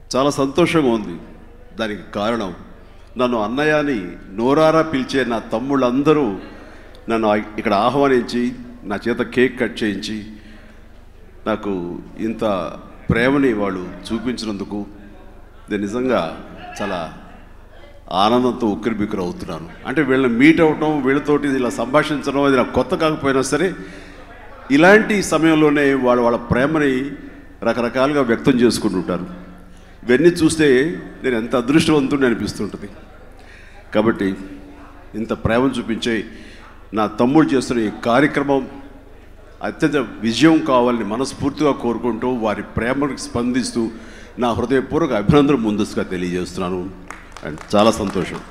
చాలా సంతోషంగా ఉంది దానికి కారణం నన్ను అన్నయ్య అని నోరారా పిలిచే నా తమ్ముళ్ళందరూ నన్ను ఆ- ఇక్కడ ఆహ్వానించి నా చేత కేక్ కట్ చేయించి నాకు ఇంత ప్రేమని వాళ్ళు చూపించినందుకు నేను నిజంగా చాలా ఆనందంతో ఉక్కిరి బిక్కిరి అవుతున్నాను అంటే వీళ్ళని మీట్ అవ్వటం వీళ్ళతోటి ఇలా సంభాషించడం అది నాకు కొత్త కాకపోయినా సరే ఇలాంటి సమయంలోనే వాళ్ళు వాళ్ళ ప్రేమని రకరకాలుగా వ్యక్తం చేసుకుంటుంటారు ఇవన్నీ చూస్తే నేను ఎంత అదృష్టవంతుడిని అనిపిస్తుంటుంది కాబట్టి ఇంత ప్రేమను చూపించే నా తమ్ముడు చేస్తున్న ఈ కార్యక్రమం అత్యంత విజయం కావాలని మనస్ఫూర్తిగా కోరుకుంటూ వారి ప్రేమకు స్పందిస్తూ నా హృదయపూర్వక అభినందనలు ముందస్తుగా తెలియజేస్తున్నాను అండ్ చాలా సంతోషం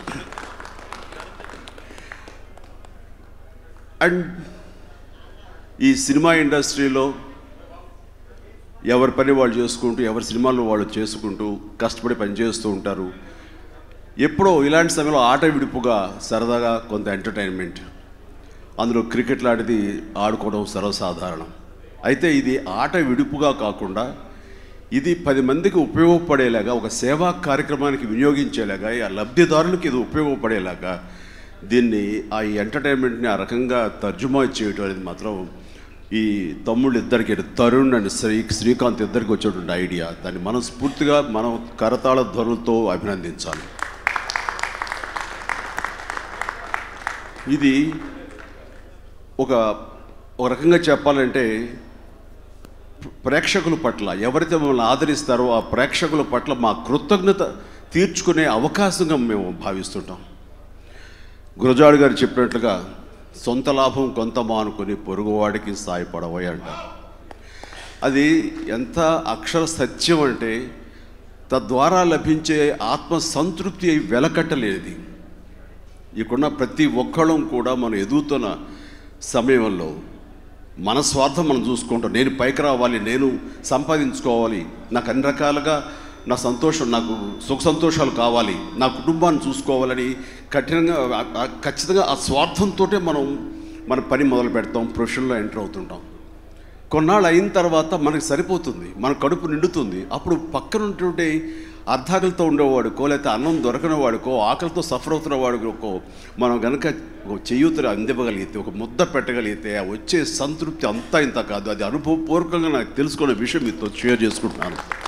అండ్ ఈ సినిమా ఇండస్ట్రీలో ఎవరి పని వాళ్ళు చేసుకుంటూ ఎవరి సినిమాల్లో వాళ్ళు చేసుకుంటూ కష్టపడి పనిచేస్తూ ఉంటారు ఎప్పుడో ఇలాంటి సమయంలో ఆట విడుపుగా సరదాగా కొంత ఎంటర్టైన్మెంట్ అందులో క్రికెట్ లాంటిది ఆడుకోవడం సర్వసాధారణం అయితే ఇది ఆట విడుపుగా కాకుండా ఇది పది మందికి ఉపయోగపడేలాగా ఒక సేవా కార్యక్రమానికి వినియోగించేలాగా ఆ లబ్ధిదారులకు ఇది ఉపయోగపడేలాగా దీన్ని ఆ ఈ ఎంటర్టైన్మెంట్ని ఆ రకంగా తర్జుమా చేయటం అనేది మాత్రం ఈ తమ్ముళ్ళు ఇద్దరికి తరుణ్ అండ్ శ్రీ శ్రీకాంత్ ఇద్దరికి వచ్చేటువంటి ఐడియా దాన్ని మనస్ఫూర్తిగా మనం కరతాళ ధ్వనులతో అభినందించాలి ఇది ఒక ఒక రకంగా చెప్పాలంటే ప్రేక్షకుల పట్ల ఎవరైతే మమ్మల్ని ఆదరిస్తారో ఆ ప్రేక్షకుల పట్ల మా కృతజ్ఞత తీర్చుకునే అవకాశంగా మేము భావిస్తుంటాం గురజాడు గారు చెప్పినట్లుగా సొంత లాభం కొంత మానుకొని పొరుగువాడికి సాయపడవై అంటారు అది ఎంత అక్షర సత్యం అంటే తద్వారా లభించే ఆత్మ సంతృప్తి వెలకట్టలేనిది ఇక్కడున్న ప్రతి ఒక్కళ్ళం కూడా మనం ఎదుగుతున్న సమయంలో మన స్వార్థం మనం చూసుకుంటాం నేను పైకి రావాలి నేను సంపాదించుకోవాలి నాకు అన్ని రకాలుగా నా సంతోషం నాకు సుఖ సంతోషాలు కావాలి నా కుటుంబాన్ని చూసుకోవాలని కఠినంగా ఆ- ఆ- ఖచ్చితంగా ఆ స్వార్థంతో మనం మన పని మొదలు పెడతాం ప్రొఫెషన్లో ఎంటర్ అవుతుంటాం కొన్నాళ్ళు అయిన తర్వాత మనకి సరిపోతుంది మన కడుపు నిండుతుంది అప్పుడు పక్కన ఉన్నటువంటి అర్ధాకలతో ఉండేవాడుకో లేకపోతే అన్నం దొరకని వాడుకో ఆకలితో సఫర్ అవుతున్న వాడుకో మనం కనుక ఒక చేయూతలు అందివ్వగలిగితే ఒక ముద్ద పెట్టగలిగితే ఆ వచ్చే సంతృప్తి అంతా ఇంత కాదు అది అనుభవపూర్వకంగా నాకు తెలుసుకునే విషయం మీతో షేర్ చేసుకుంటున్నాను